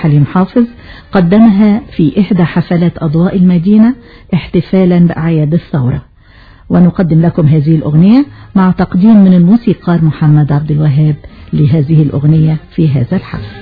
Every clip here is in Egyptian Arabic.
الحليم حافظ قدمها في إحدى حفلات أضواء المدينة احتفالا بأعياد الثورة ونقدم لكم هذه الأغنية مع تقديم من الموسيقار محمد عبد الوهاب لهذه الأغنية في هذا الحفل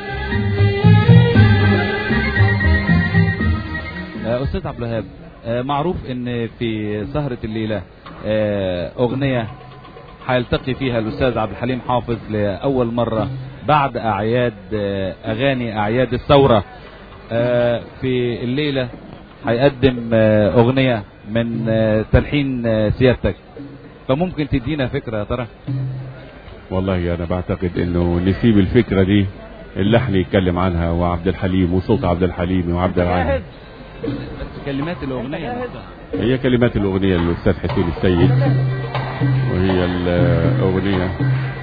أستاذ عبد الوهاب معروف ان في سهرة الليلة أغنية هيلتقي فيها الأستاذ عبد الحليم حافظ لأول مرة بعد أعياد أغاني أعياد الثورة في الليلة هيقدم أغنية من تلحين سيادتك فممكن تدينا فكرة يا ترى والله أنا بعتقد أنه نسيب الفكرة دي اللحن يتكلم عنها وعبد الحليم وصوت عبد الحليم وعبد العال بس كلمات الأغنية هي كلمات الأغنية للأستاذ حسين السيد وهي الأغنية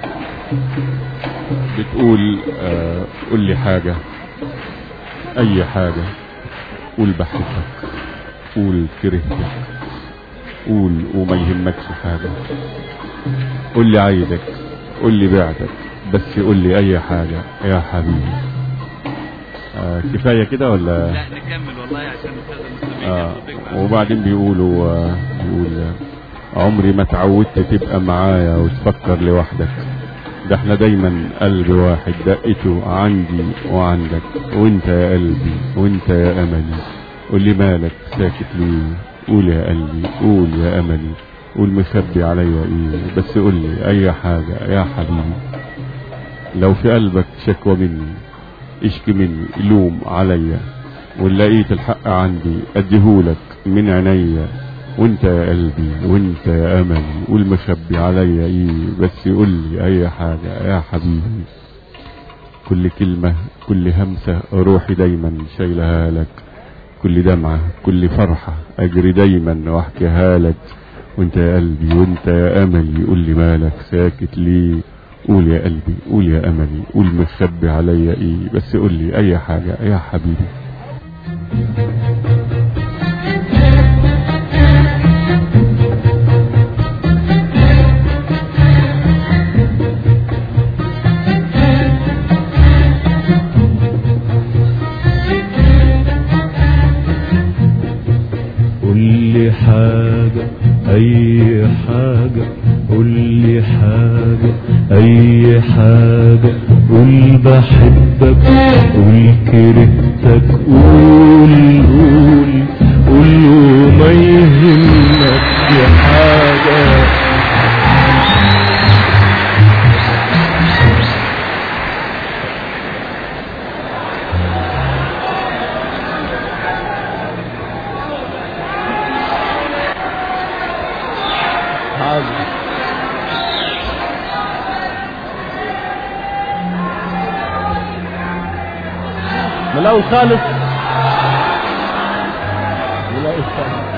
بتقول آه قول لي حاجة أي حاجة قول بحبك قول كرهتك قول وما يهمكش حاجة قول لي عايزك قول لي بعتك بس قول لي أي حاجة يا حبيبي آه كفاية كده ولا لا نكمل والله عشان السادة آه وبعدين بيقولوا آه بيقول آه عمري ما اتعودت تبقى معايا وتفكر لوحدك ده احنا دايما قلب واحد دقته عندي وعندك وانت يا قلبي وانت يا املي قول لي مالك ساكت ليه قول يا قلبي قول يا املي قول مخبي عليا ايه بس قول لي اي حاجة يا حبيبي لو في قلبك شكوى مني اشكي مني لوم عليا وان لقيت الحق عندي اديهولك من عينيا وانت يا قلبي وانت يا املي قول مخبي عليا ايه بس قول لي اي حاجة يا حبيبي كل كلمة كل همسة روحي دايما شايلها لك كل دمعة كل فرحة اجري دايما واحكيها لك وانت يا قلبي وانت يا املي قول لي مالك ساكت ليه قول يا قلبي قول يا املي قول مخبي عليا ايه بس قول لي اي حاجة يا حبيبي قول لي حاجة أي حاجة قول لي حاجة أي حاجة قول بحبك قول كرهتك قول قول قول وما يهمك حاجة من الأول خالص من الأول خالص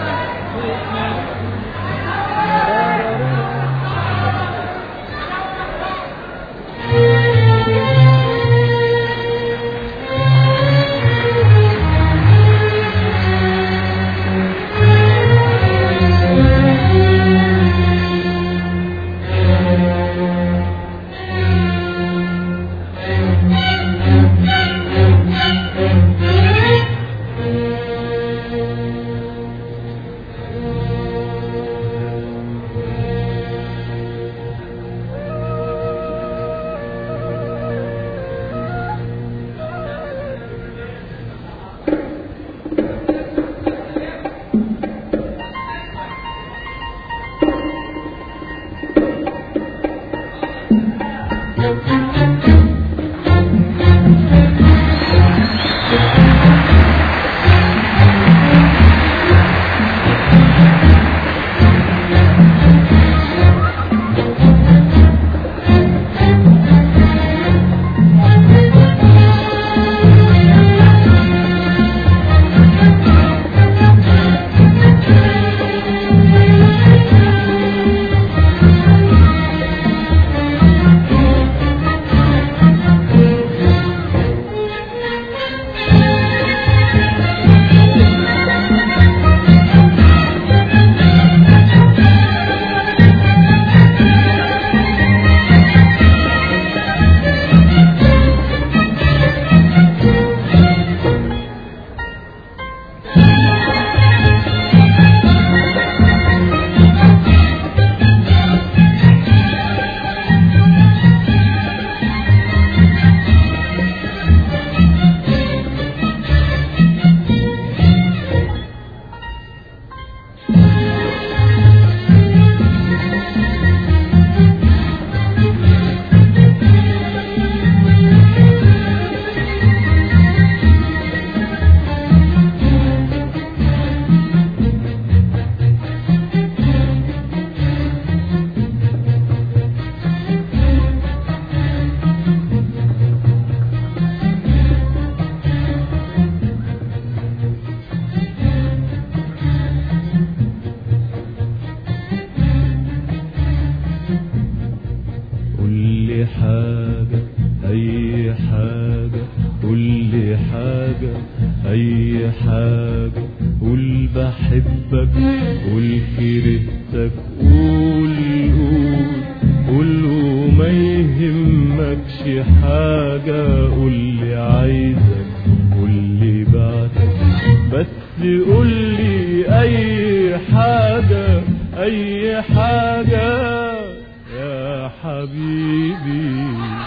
حاجة أي حاجة قول لي حاجة أي حاجة قول بحبك قول كرهتك قول قول قول وما يهمكش حاجة قول لي عايزك قول لي بعدك بس قول لي أي حاجة أي حاجة يا حبيبي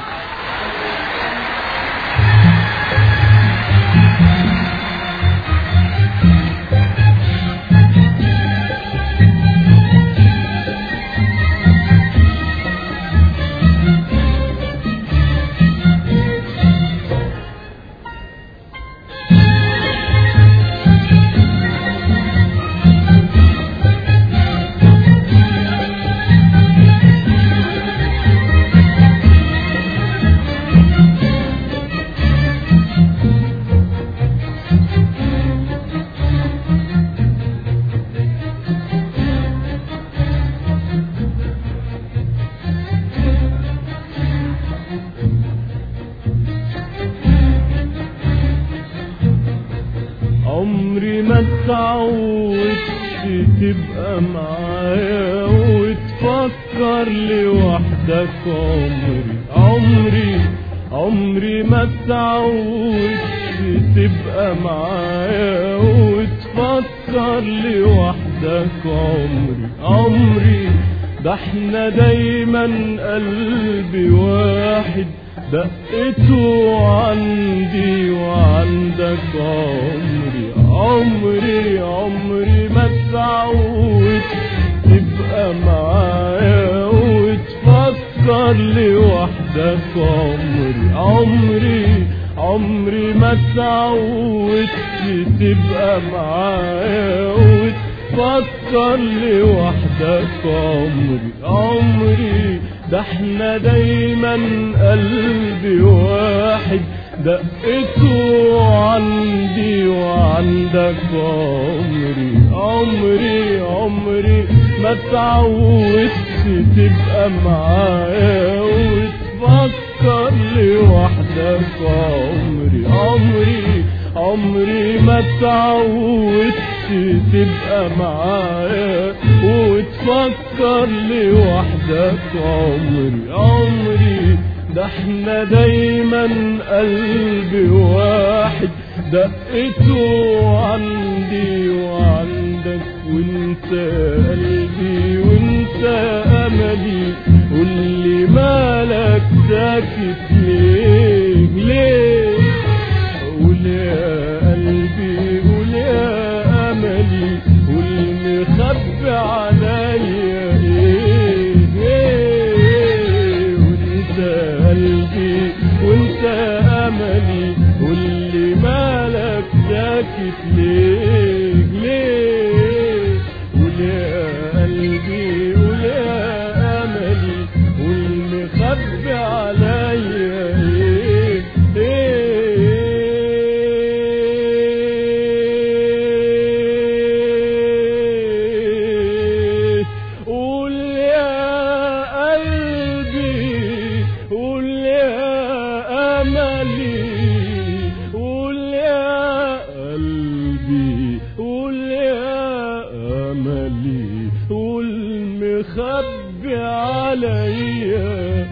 عمري ما اتعودت تبقى معايا وتفكر لوحدك عمري عمري عمري ما اتعودت تبقى معايا وتفكر لوحدك عمري عمري ده احنا دايما قلبي واحد دقته عندي وعندك عمري عمري عمري ما اتعودت تبقى معايا وتفكر لوحدك عمري عمري عمري ما اتعودت تبقى معايا وتفكر لوحدك عمري عمري ده احنا دايما قلبي واحد دقته عندي وعندك عمري عمري عمري ما اتعودت تبقى معايا وتفكر لوحدك عمري عمري عمري ما اتعودت تبقى معايا وتفكر لوحدك عمري عمري ده احنا دايما قلبي واحد دقته عندي وعندك وانت قلبي وانت املي قولي مالك ساكت ليه ليه قول يا قلبي قول يا املي قول مخبي عليا ايه ايه وانت قلبي وانت املي قول لي مالك ساكت ليه ليه قول يا قلبي قول يا املي قول مخبي عليا ايه ايه قول يا قلبي قول يا املي قول يا قلبي قول يا املي قول مخبي عليا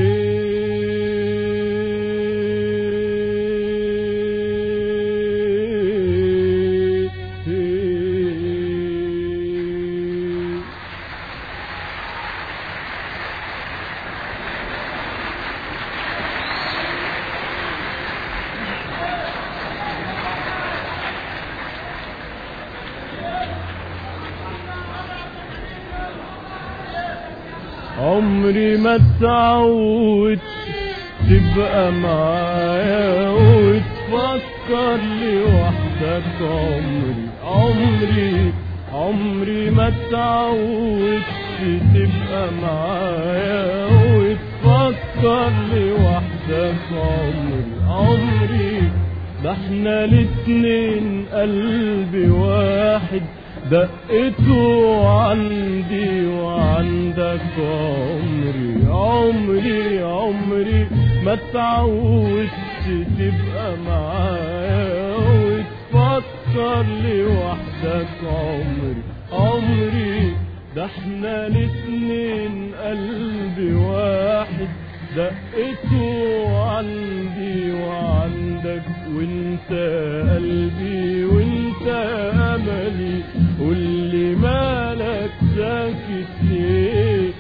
ايه ايه عمري ما اتعودت تبقى معايا وتفكر لوحدك عمري عمري عمري ما اتعودت تبقى معايا وتفكر لوحدك عمري عمري ده احنا الاتنين قلبي واحد دقته عندي وعندك عمري عمري عمري ما تعودت تبقى معايا وتفكر لوحدك عمري عمري ده احنا الاتنين قلب واحد دقته عندي وعندك وانت قلبي وانت املي قولي مالك ساكت ليه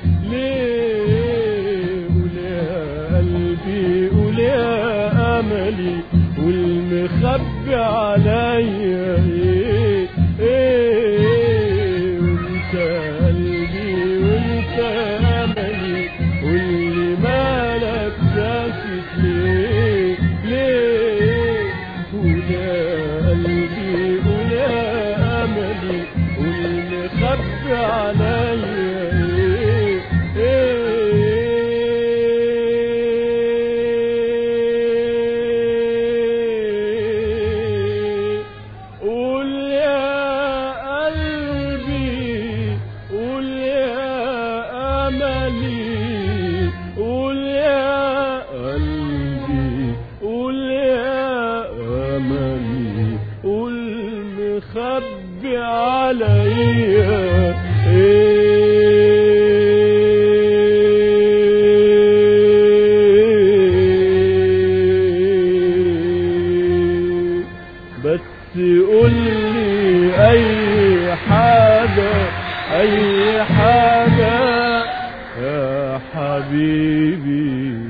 ليه قول يا قلبي قول يا املي والمخبي عليا ايه ايه وانت قلبي وانت املي واللي مالك ساكت ليه ليه قول يا قلبي قول يا املي والمخبي عليا ايه ايه قول يا قلبي قول يا املي قول يا قلبي قول يا املي قول مخبي عليا ايه بس قولي اي حاجة اي حاجة يا حبيبي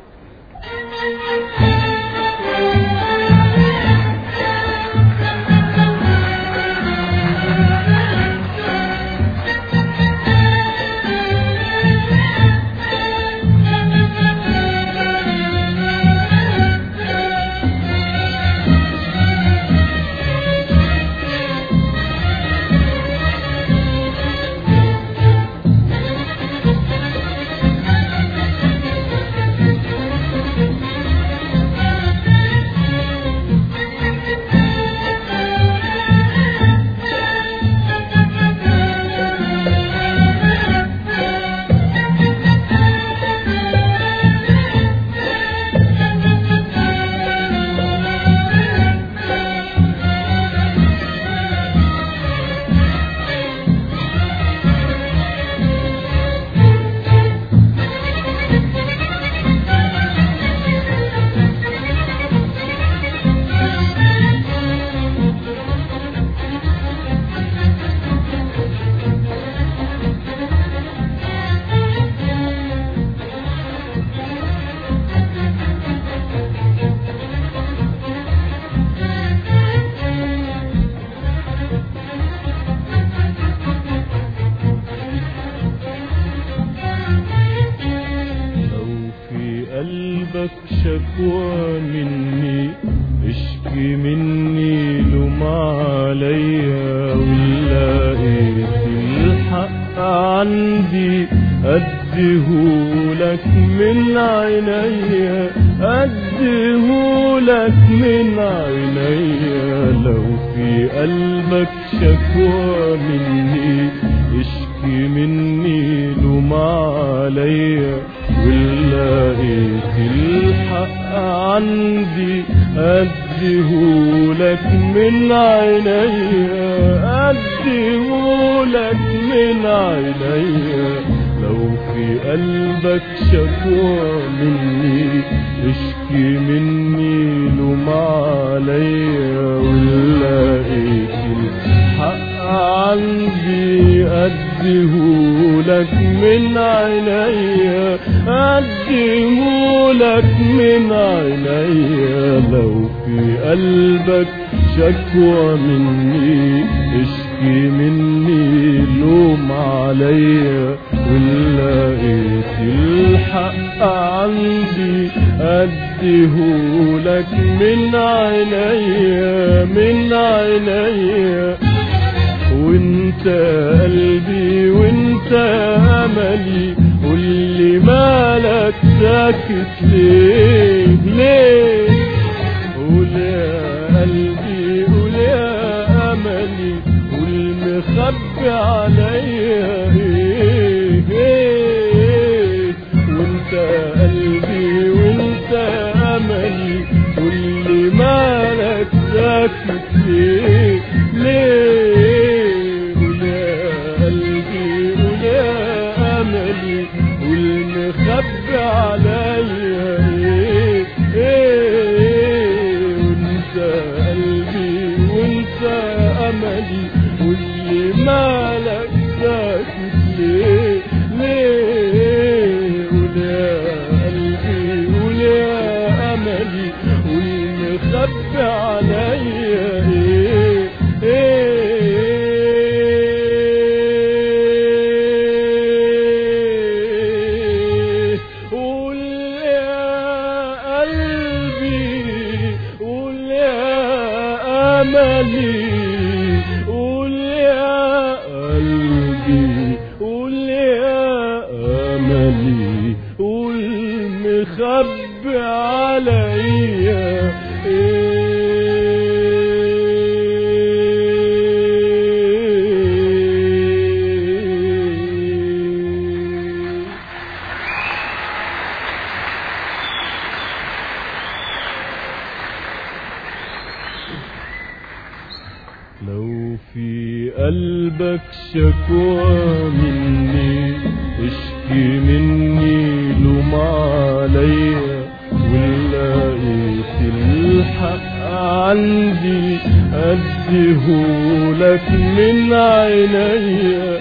لو في قلبك شكوى مني اشكي مني لوم عليا ولقيت الحق عندي أديهولك من عينيا أديهولك من عينيا لو في قلبك شكوى مني اشكي مني لوم عليا ولقيت الحق عندي أديهولك من عينيا أديهولك من عينيا لو في قلبك شكوى مني اشكي مني لوم عليا ولقيت الحق عندي أديهولك من عينيا أديهولك من عينيا لو في قلبك شكوى مني اشكي مني لوم عليا ولقيت الحق عندي أديهولك من عينيا من عينيا وانت قلبي وانت املي قولي مالك ساكت ليه ليه قول يا قلبي قول يا املي قول مخبي عليا ايه ايه وانت قلبي وانت املي واللي مالك ساكت ليه ليه قول يا قلبي قول يا املي والمخبي عليا ايه ايه وانت قلبي وانت املي واللي مالك ساكت ليه ليه قول يا قلبي قول يا املي والمخبي عليا ايه ايه قول يا قلبي قول يا املي قول يا قلبي قول يا املي قول مخبي عليا ايه لو في قلبك شكوى مني اشكي مني لوم عليا ولقيت الحق عندي اديهولك من عينيا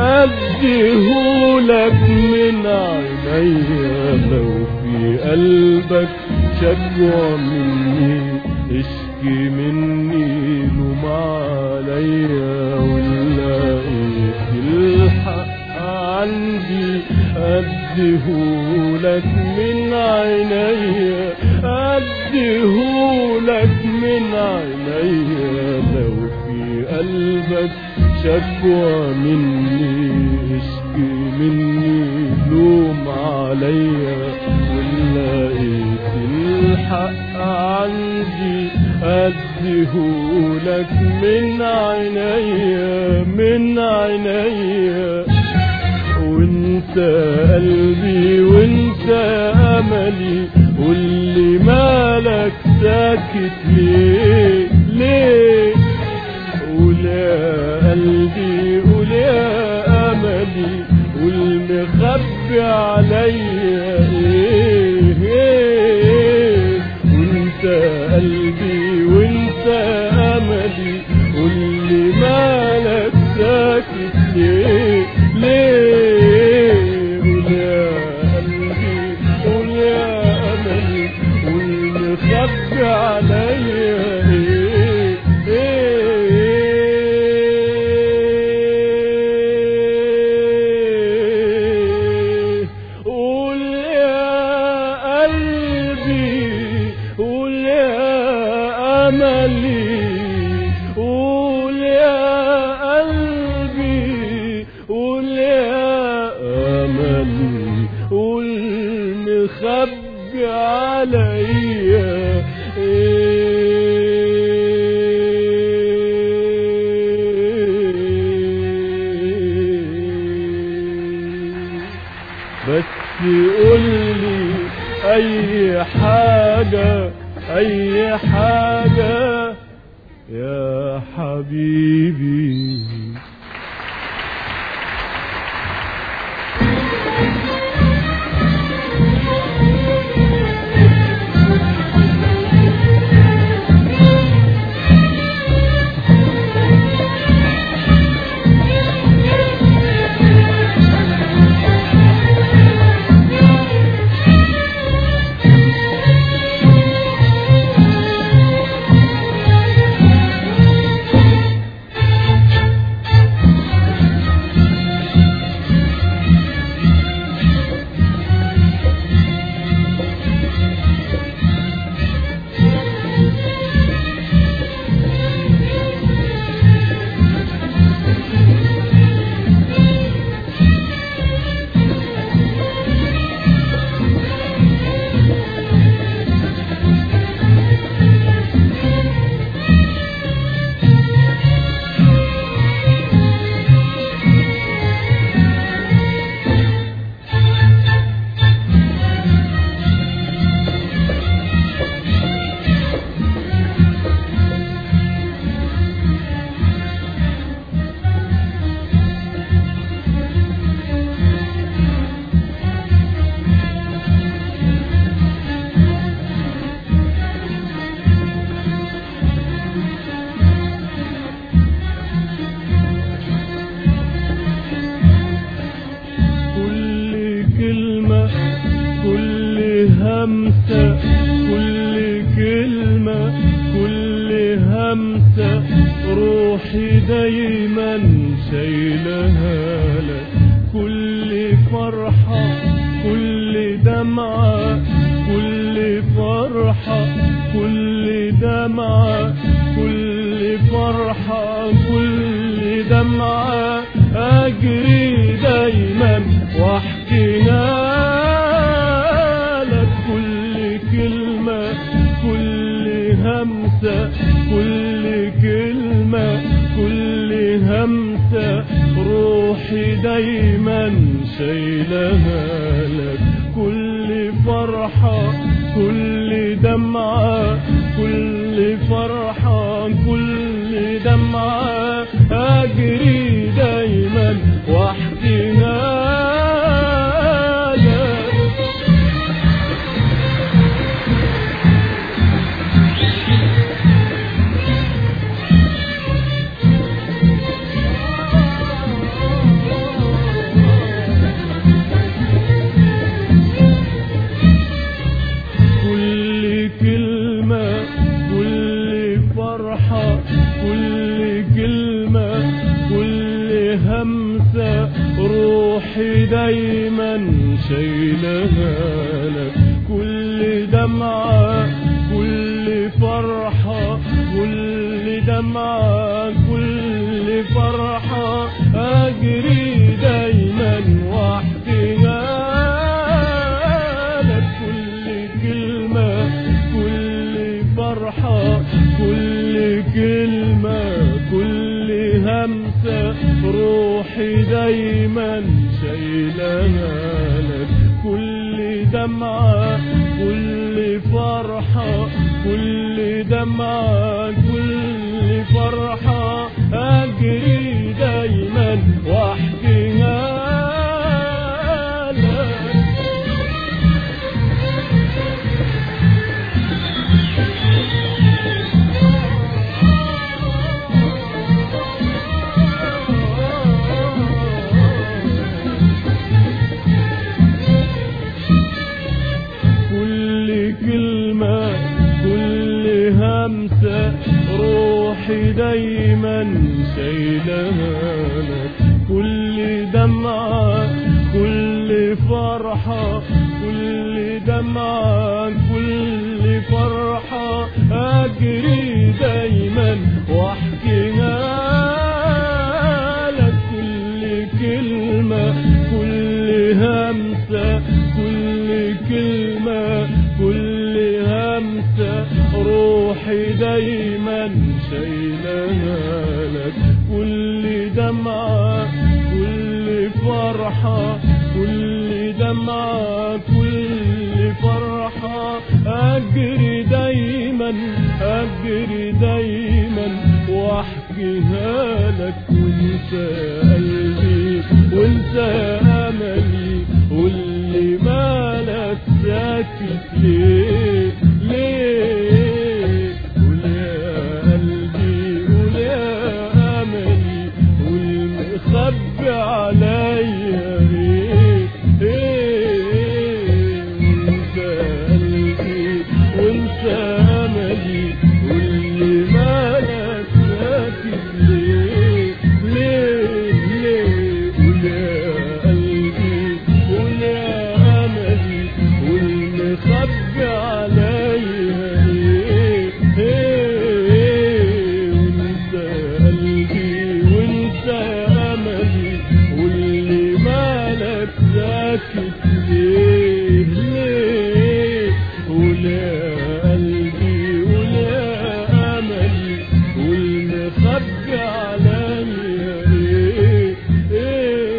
اديهولك من عينيا لو في قلبك شكوى مني اشكي مني لوم عليا ولقيت الحق عندي اديهولك من عينيا اديهولك من عينيا لو في قلبك شكوى مني اشكي مني لوم عليا ولقيت الحق عندي اديهولك من عينيا من عينيا وانت قلبي وانت املي واللي مالك ساكت ليه ليه قول يا قلبي قول يا املي والمخبي عليا ايه ايه وانت قلبي وانت املي واللي مالك ساكت ليه ليه قول يا قلبي قول يا املي والمخبي عليا ايه ايه قول يا قلبي قول يا املي قول يا قلبي قول يا املي قول مخبي عليا ايه بس قولي اي حاجة اي حاجة يا حبيبي همسة كل كلمة كل همسة روحي دايما شايلها لك كل فرحة كل دمعة كل فرحة كل دمعة كل فرحة كل دمعة أجري دايما واحكيها لك كل كلمة كل همسة كل كلمة كل همسة روحي دايما شايلها لك كل فرحة كل دمعة كل فرحة كل دمعة أجري دايما واحكيها لك كل كلمة كل فرحة كل كلمة كل همسة روحي دايما شايلها لك كل دمعة كل فرحة كل دمعة كل فرحة أجري دايما واحكيها لك كل كلمة كل فرحة كل كلمة كل همسة روحي دايما شايلها لك كل دمعة كل فرحة كل دمعة كل فرحة أجري دايما واحكيها لك كل كلمة كل همسة روحي دايما شايلها لك كل دمعة كل فرحة كل دمعة كل فرحة أجري دايما واحكيها لك كل كلمة كل همسة كل كلمة كل همسة روحي دايما شايلها لك كل دمعة كل فرحة كل دمعة كل فرحة أجري دايما أجري دايما واحكيها لك وانت قلبي وانت املي واللي مالك ساكت ليه ليه قول يا قلبي قول يا املي والمخبي عليا ايه ايه وانت قلبي وانت املي واللي مالك ساكت ليه ليه ليه قول يا قلبي قول يا املي والمخبي عليا ايه ايه وانت قلبي وانت املي واللي مالك ساكت ليه ليه قول يا قلبي قول يا املي والمخبي عليا ايه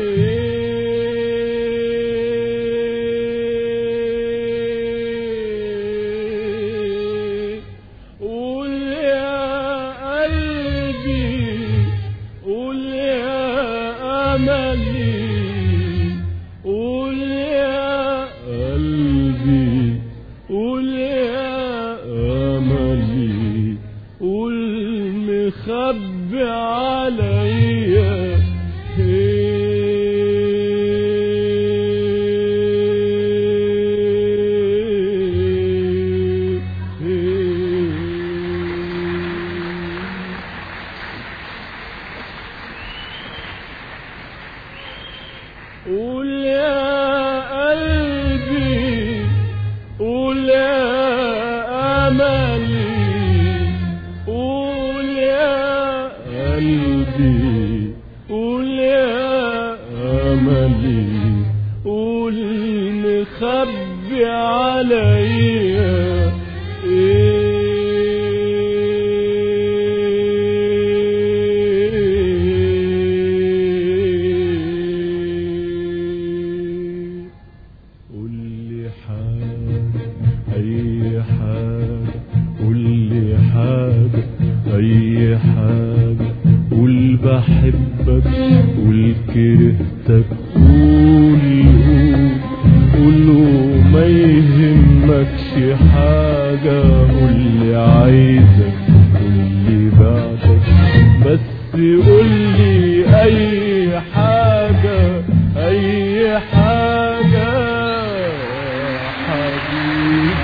أملي قول يا قلبي قول يا أملي قول مخبي عليا إيه قول لي حاجة أي حاجة قول لي حاجة أي حاجة قول بحبك قول كرهتك قول قول قول وما يهمكش حاجة قول لي عايزك قول لي بعدك بس قول لي أي حاجة أي حاجة حبيبي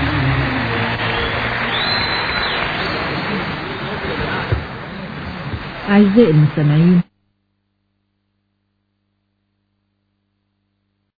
أعزائي المستمعين